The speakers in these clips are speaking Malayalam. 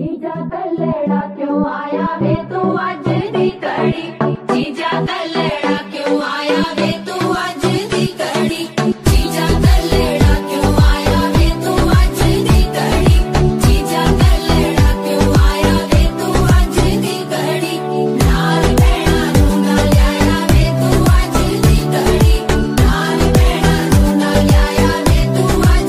जीजा कल्लड़ा क्यों आया वे तू अज दी कड़ी जीजा कल्लड़ा क्यों आया वे तू अज दी कड़ी जीजा कल्लड़ा क्यों आया वे तू अज दी कड़ी जीजा कल्लड़ा क्यों आया वे तू अज दी कड़ी नाल भैणा नू ना लियाया वे तू अज दी कड़ी नाल भैणा नू ना लियाया वे तू अज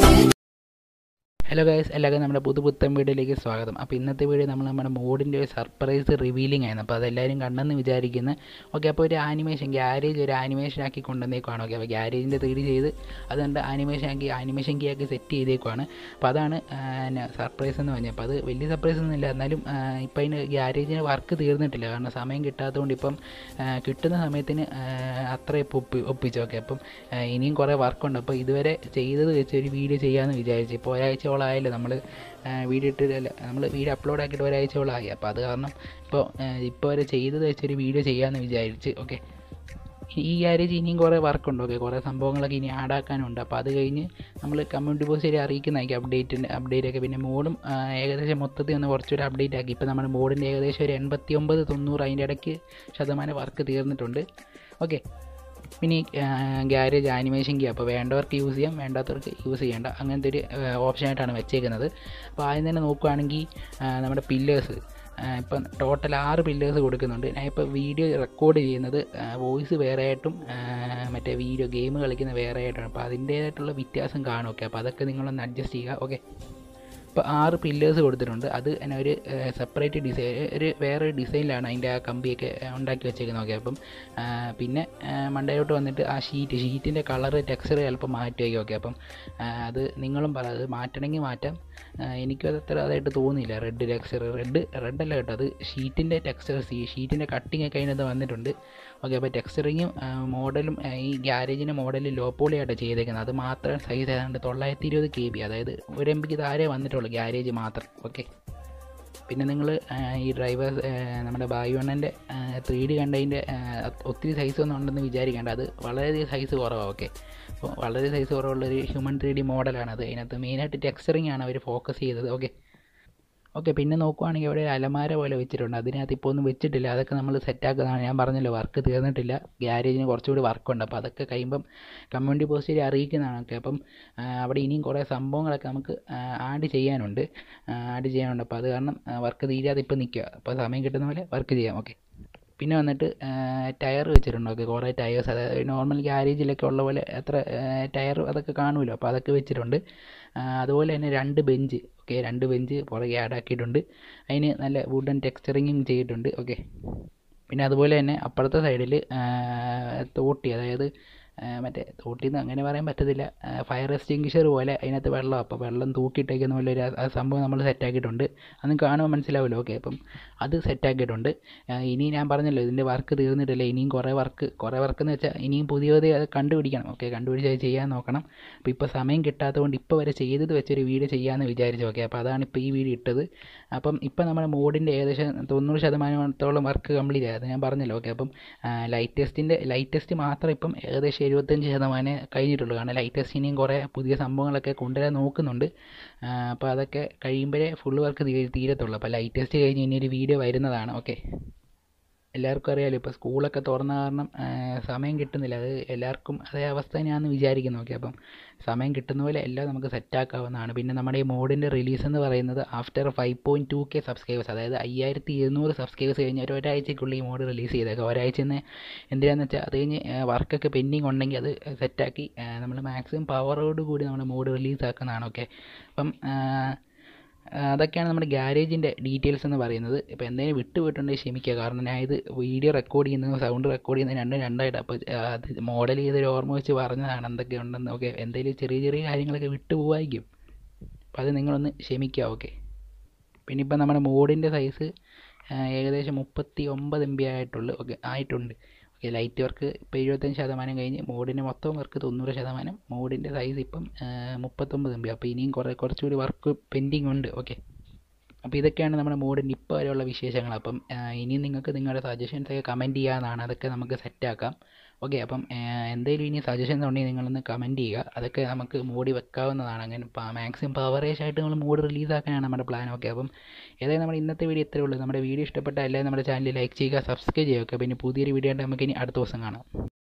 ഹലോ ഗൈസ് എല്ലാവർക്കും നമ്മുടെ പുതു പുത്തൻ വീഡിയോയിലേക്ക് സ്വാഗതം അപ്പോൾ ഇന്നത്തെ വീഡിയോ നമ്മൾ നമ്മുടെ മോഡിൻ്റെ ഒരു സർപ്രൈസ് റിവീലിംഗ് ആയിരുന്നു അപ്പോൾ അതെല്ലാവരും കണ്ടെന്ന് വിചാരിക്കുന്നു ഓക്കെ അപ്പോൾ ഒരു ആനിമേഷൻ ഗ്യാരേജ് ഒരു ആനിമേഷൻ ആക്കി കൊണ്ടുവന്നേക്കുവാണ് ഓക്കെ അപ്പോൾ ഗ്യാരേജിൻ്റെ ത്രീ ചെയ്ത് അതുകൊണ്ട് ആനിമേഷൻ ആക്കി ആനിമേഷൻ കീ ആക്കി സെറ്റ് ചെയ്തേക്കുവാണ് അപ്പോൾ അതാണ് സർപ്രൈസ് എന്ന് പറഞ്ഞത് അപ്പോൾ അത് വലിയ സർപ്രൈസ് ഒന്നുമില്ല എന്നാലും ഇപ്പോൾ അതിന് ഗ്യാരേജിന് വർക്ക് തീർന്നിട്ടില്ല കാരണം സമയം കിട്ടാത്തതുകൊണ്ട് ഇപ്പം ആ, കിട്ടുന്ന സമയത്തിന് ആ, അത്ര ഇപ്പോൾ ഒപ്പി ഒപ്പിച്ചു ഓക്കെ അപ്പം ആ, ഇനിയും കുറേ വർക്കുണ്ട് അപ്പോൾ ഇതുവരെ ചെയ്തത് വെച്ച് ഒരു വീഡിയോ ചെയ്യാമെന്ന് വിചാരിച്ചു ഇപ്പോൾ ഒരാഴ്ചയോളമായല്ലോ നമ്മൾ വീഡിയോ ഇട്ടില്ല നമ്മൾ വീഡിയോ അപ്ലോഡ് ആക്കിയിട്ട് ഒരാഴ്ചയോളമായി അപ്പോൾ അത് കാരണം ഇപ്പോൾ ഇപ്പോൾ വരെ ചെയ്തത് വെച്ചൊരു വീഡിയോ ചെയ്യാമെന്ന് വിചാരിച്ച് ഓക്കെ ഈ ഗ്യാരേജ് ഇനിയും കുറേ വർക്കുണ്ട് ഓക്കെ കുറേ സംഭവങ്ങളൊക്കെ ഇനി ആഡ് ആക്കാനുണ്ട് അപ്പോൾ അത് കഴിഞ്ഞ് നമ്മൾ കമ്മ്യൂണിറ്റി പോസ്റ്റ് അറിയിക്കുന്നതായിരിക്കും അപ്ഡേറ്റിൻ്റെ അപ്ഡേറ്റ് ഒക്കെ പിന്നെ മോഡും ഏകദേശം മൊത്തത്തിൽ ഒന്ന് കുറച്ചുകൂടി അപ്ഡേറ്റ് ആക്കി ഇപ്പോൾ നമ്മുടെ മോഡിൻ്റെ ഏകദേശം ഒരു എൺപത്തി ഒമ്പത് തൊണ്ണൂറ് അതിൻ്റെ ഇടയ്ക്ക് ശതമാനം വർക്ക് തീർന്നിട്ടുണ്ട് ഓക്കെ പിന്നെ ഗ്യാരേജ് ആനിമേഷൻ കീ അപ്പോൾ വേണ്ടവർക്ക് യൂസ് ചെയ്യാം വേണ്ടാത്തവർക്ക് യൂസ് ചെയ്യേണ്ട അങ്ങനത്തെ ഒരു ഓപ്ഷനായിട്ടാണ് വെച്ചേക്കുന്നത് അപ്പോൾ ആദ്യം തന്നെ നോക്കുകയാണെങ്കിൽ ആ, നമ്മുടെ പില്ലേഴ്സ് ഇപ്പം ടോട്ടൽ ആറ് പില്ലേഴ്സ് കൊടുക്കുന്നുണ്ട് ഞാൻ ഇപ്പോൾ വീഡിയോ റെക്കോർഡ് ചെയ്യുന്നത് വോയിസ് വേറെ ആയിട്ടും ആ, മറ്റേ വീഡിയോ ഗെയിം കളിക്കുന്ന വേറെ ആയിട്ടാണ് അപ്പോൾ അതിൻ്റേതായിട്ടുള്ള വ്യത്യാസം കാണും ഓക്കെ അപ്പോൾ അതൊക്കെ നിങ്ങളൊന്ന് അഡ്ജസ്റ്റ് ചെയ്യുക ഓക്കെ ഇപ്പോൾ ആറ് പില്ലേഴ്സ് കൊടുത്തിട്ടുണ്ട് അത് തന്നെ ഒരു സെപ്പറേറ്റ് ഡിസൈൻ ഒരു വേറെ ഡിസൈനിലാണ് അതിൻ്റെ ആ കമ്പിയൊക്കെ ഏഹ്, ഉണ്ടാക്കി വെച്ചേക്കുന്നത് ഓക്കെ അപ്പം ആ, പിന്നെ ആ, മണ്ടയിലോട്ട് വന്നിട്ട് ആ ഷീറ്റ് ഷീറ്റിൻ്റെ കളറ് ടെക്സ്ചർ ചിലപ്പോൾ മാറ്റി വയ്ക്കും ഓക്കെ അപ്പം ആ, അത് നിങ്ങളും പറ അത് മാറ്റണമെങ്കിൽ മാറ്റാം ആ, എനിക്കും അത് അത്ര അതായിട്ട് തോന്നിയില്ല റെഡ് ടെക്സ്ചർ റെഡ് റെഡ് അല്ല കേട്ടോ അത് ഷീറ്റിൻ്റെ ടെക്സ്ചർ ഷീറ്റിൻ്റെ കട്ടിങ് ഒക്കെ അതിനകത്ത് വന്നിട്ടുണ്ട് ഓക്കെ അപ്പോൾ ടെക്സ്ചറിങ്ങും മോഡലും ഈ ഗ്യാരേജിൻ്റെ മോഡൽ ലോ പോളിയായിട്ട് ചെയ്തേക്കുന്നത് അത് മാത്രം സൈസ് ഏതാണ്ട് തൊള്ളായിരത്തി ഇരുപത് കെ ബി അതായത് ഒരു എം ബിക്ക് താഴെ വന്നിട്ടുള്ളൂ ഗ്യാരേജ് മാത്രം ഓക്കെ പിന്നെ നിങ്ങൾ ഈ ഡ്രൈവേഴ്സ് നമ്മുടെ ബായുവണ്ണൻ്റെ ത്രീ ഡി കണ്ടതിൻ്റെ ഒത്തിരി സൈസ് ഒന്നും ഉണ്ടെന്ന് വിചാരിക്കേണ്ട അത് വളരെയധികം സൈസ് കുറവാണ് ഓക്കെ അപ്പോൾ വളരെ സൈസ് കുറവുള്ളൊരു ഹ്യൂമൻ ത്രീ ഡി മോഡലാണ് അത് അതിനകത്ത് മെയിനായിട്ട് ടെക്സ്ചറിങ് ആണ് അവർ ഫോക്കസ് ചെയ്തത് ഓക്കെ ഓക്കെ പിന്നെ നോക്കുവാണെങ്കിൽ അവിടെ ഒരു അലമാര പോലെ വെച്ചിട്ടുണ്ട് അതിനകത്ത് ഇപ്പോൾ ഒന്നും വെച്ചിട്ടില്ല അതൊക്കെ നമ്മൾ സെറ്റാക്കുന്നതാണ് ഞാൻ പറഞ്ഞല്ലോ വർക്ക് തീർന്നിട്ടില്ല ഗ്യാരേജിന് കുറച്ചുകൂടി വർക്കുണ്ട് അപ്പോൾ അതൊക്കെ കഴിയുമ്പം കമ്മ്യൂണിറ്റി പോസ്റ്റിൽ അറിയിക്കുന്നതാണ് ഓക്കെ അപ്പം ആ, അവിടെ ഇനിയും കുറേ സംഭവങ്ങളൊക്കെ നമുക്ക് ആഡ് ചെയ്യാനുണ്ട് ആഡ് ചെയ്യാനുണ്ട് അപ്പോൾ അത് കാരണം വർക്ക് തീരാതെ ഇപ്പോൾ നിൽക്കുക അപ്പോൾ സമയം കിട്ടുന്ന പോലെ വർക്ക് ചെയ്യാം ഓക്കെ പിന്നെ വന്നിട്ട് ടയർ വെച്ചിട്ടുണ്ട് ഓക്കെ കുറേ ടയേഴ്സ് അതായത് നോർമൽ ഗ്യാരേജിലൊക്കെ ഉള്ള പോലെ എത്ര ടയർ അതൊക്കെ കാണുമല്ലോ അപ്പോൾ അതൊക്കെ വെച്ചിട്ടുണ്ട് ആ, അതുപോലെ തന്നെ രണ്ട് ബെഞ്ച് ഓക്കെ രണ്ട് ബെഞ്ച് പുറകെ ആഡ് ആക്കിയിട്ടുണ്ട് അതിന് നല്ല വുഡൻ ടെക്സ്ചറിങ്ങും ചെയ്തിട്ടുണ്ട് ഓക്കെ പിന്നെ അതുപോലെ തന്നെ അപ്പുറത്തെ സൈഡിൽ തോട്ടി അതായത് ആ, മറ്റേ തോട്ടിന്ന് അങ്ങനെ പറയാൻ പറ്റത്തില്ല ഫയർ എക്സ്റ്റിങ്ഷർ പോലെ അതിനകത്ത് വെള്ളം അപ്പോൾ വെള്ളം തൂക്കിയിട്ടേക്കുന്ന പോലെ ഒരു ആ- ആ സംഭവം നമ്മൾ സെറ്റാക്കിയിട്ടുണ്ട് അന്ന് കാണുമ്പോൾ മനസ്സിലാവുമല്ലോ ഓക്കെ അപ്പം അത് സെറ്റാക്കിയിട്ടുണ്ട് ഇനി ഞാൻ പറഞ്ഞല്ലോ ഇതിൻ്റെ വർക്ക് തീർന്നിട്ടില്ല ഇനിയും കുറേ വർക്ക് കുറേ വർക്ക് എന്ന് വെച്ചാൽ ഇനിയും പുതിയ പുതിയ അത് കണ്ടുപിടിക്കണം ഓക്കെ കണ്ടുപിടിച്ച് അത് ചെയ്യാൻ നോക്കണം അപ്പോൾ ഇപ്പോൾ സമയം കിട്ടാത്തതുകൊണ്ട് ഇപ്പോൾ വരെ ചെയ്തത് വെച്ചൊരു വീഡിയോ ചെയ്യാമെന്ന് വിചാരിച്ചു ഓക്കെ അപ്പോൾ അതാണ് ഇപ്പോൾ ഈ വീഡിയോ ഇട്ടത് അപ്പം ഇപ്പം നമ്മുടെ മോഡിൻ്റെ ഏകദേശം തൊണ്ണൂറ് ശതമാനത്തോളം വർക്ക് കംപ്ലീറ്റ് ആയി അത് ഞാൻ പറഞ്ഞല്ലോ ഓക്കെ അപ്പം ലൈറ്റ് ടെസ്റ്റിൻ്റെ ലൈറ്റ് ടെസ്റ്റ് മാത്രം ഇപ്പം ഏകദേശം എഴുപത്തഞ്ച് ശതമാനമേ കഴിഞ്ഞിട്ടുള്ളൂ കാരണം ലൈറ്റ് ടെസ്റ്റ് ഇനിയും കുറേ പുതിയ സംഭവങ്ങളൊക്കെ കൊണ്ടുവരാൻ നോക്കുന്നുണ്ട് ആ, അപ്പോൾ അതൊക്കെ കഴിയുമ്പോഴേ ഫുൾ വർക്ക് തീ തീരത്തുള്ളൂ അപ്പോൾ ലൈറ്റ് ടെസ്റ്റ് കഴിഞ്ഞ് ഇനി ഒരു വീഡിയോ വരുന്നതാണ് ഓക്കെ എല്ലാവർക്കും അറിയാലോ ഇപ്പോൾ സ്കൂളൊക്കെ തുറന്ന കാരണം ആ, സമയം കിട്ടുന്നില്ല അത് എല്ലാവർക്കും അതേ അവസ്ഥ തന്നെയാണെന്ന് വിചാരിക്കുന്നു ഓക്കെ അപ്പം സമയം കിട്ടുന്ന പോലെ എല്ലാം നമുക്ക് സെറ്റാക്കാവുന്നതാണ് പിന്നെ നമ്മുടെ ഈ മോഡിൻ്റെ റിലീസ് എന്ന് പറയുന്നത് after five point two K subscribers അതായത് അയ്യായിരത്തി ഇരുന്നൂറ് സബ്സ്ക്രൈബേഴ്സ് കഴിഞ്ഞ് ഒരു ഒരാഴ്ചയ്ക്കുള്ളിൽ ഈ മോഡ് റിലീസ് ചെയ്തേക്കാം ഒരാഴ്ച നിന്ന് എന്തിനാന്ന് വെച്ചാൽ അത് കഴിഞ്ഞ് വർക്കൊക്കെ പെൻഡിങ് ഉണ്ടെങ്കിൽ അത് സെറ്റാക്കി നമ്മൾ മാക്സിമം പവറോട് കൂടി നമ്മുടെ മോഡ് റിലീസ് ആക്കുന്നതാണ് ഓക്കെ അപ്പം ആ, ആ, അതൊക്കെയാണ് നമ്മുടെ ഗ്യാരേജിൻ്റെ ഡീറ്റെയിൽസ് എന്ന് പറയുന്നത് ഇപ്പോൾ എന്തെങ്കിലും വിട്ടു പോയിട്ടുണ്ടെങ്കിൽ ക്ഷമിക്കുക കാരണം ഞാൻ ഇത് വീഡിയോ റെക്കോർഡ് ചെയ്യുന്നതും സൗണ്ട് റെക്കോർഡ് ചെയ്യുന്നത് രണ്ടും രണ്ടായിട്ട് അപ്പോൾ അത് മോഡൽ ചെയ്തൊരു ഓർമ്മ വെച്ച് പറഞ്ഞതാണ് എന്തൊക്കെ ഉണ്ടെന്ന് ഓക്കെ എന്തെങ്കിലും ചെറിയ ചെറിയ കാര്യങ്ങളൊക്കെ വിട്ടു പോവായിരിക്കും അപ്പോൾ അത് നിങ്ങളൊന്ന് ക്ഷമിക്കുക ഓക്കെ പിന്നെ ഇപ്പം നമ്മുടെ മോഡിൻ്റെ സൈസ് ഏകദേശം മുപ്പത്തി ഒമ്പത് എം ബി ആയിട്ടുള്ളൂ ഓക്കെ ആയിട്ടുണ്ട് ഓക്കെ ലൈറ്റ് വർക്ക് ഇപ്പോൾ എഴുപത്തഞ്ച് ശതമാനം കഴിഞ്ഞ് മോഡിൻ്റെ മൊത്തം വർക്ക് തൊണ്ണൂറ് ശതമാനം മോഡിൻ്റെ സൈസ് ഇപ്പം ആ, മുപ്പത്തൊമ്പത് എം ബി അപ്പോൾ ഇനിയും കുറേ കുറച്ചുകൂടി വർക്ക് പെൻഡിങ് ഉണ്ട് ഓക്കെ അപ്പോൾ ഇതൊക്കെയാണ് നമ്മുടെ മോഡിൻ്റെ ഇപ്പോൾ വരെയുള്ള വിശേഷങ്ങൾ അപ്പം ആ, ഇനിയും നിങ്ങൾക്ക് നിങ്ങളുടെ സജഷൻസ് ഒക്കെ കമൻറ്റ് ചെയ്യാവുന്നതാണ് അതൊക്കെ നമുക്ക് സെറ്റാക്കാം ഓക്കെ അപ്പം എന്തെങ്കിലും ഇനി സജഷൻസ് ഉണ്ടെങ്കിൽ നിങ്ങളൊന്ന് കമൻറ്റ് ചെയ്യുക അതൊക്കെ നമുക്ക് മോഡി വെക്കാവുന്നതാണ് അങ്ങനെ മാക്സിമം പവറേജ് ആയിട്ട് നമ്മൾ മോഡ് റിലീസാക്കാനാണ് നമ്മുടെ പ്ലാൻ ഓക്കെ അപ്പം ഏതായാലും നമ്മുടെ ഇന്നത്തെ വീഡിയോ ഇത്രയേ ഉള്ളൂ നമ്മുടെ വീഡിയോ ഇഷ്ടപ്പെട്ട എല്ലാവരും നമ്മുടെ ചാനൽ ലൈക്ക് ചെയ്യുക സബ്സ്ക്രൈബ് ചെയ്യുക ഓക്കെ പിന്നെ പുതിയൊരു വീഡിയോ ആയിട്ട് നമുക്ക് ഇനി അടുത്ത ദിവസം കാണാം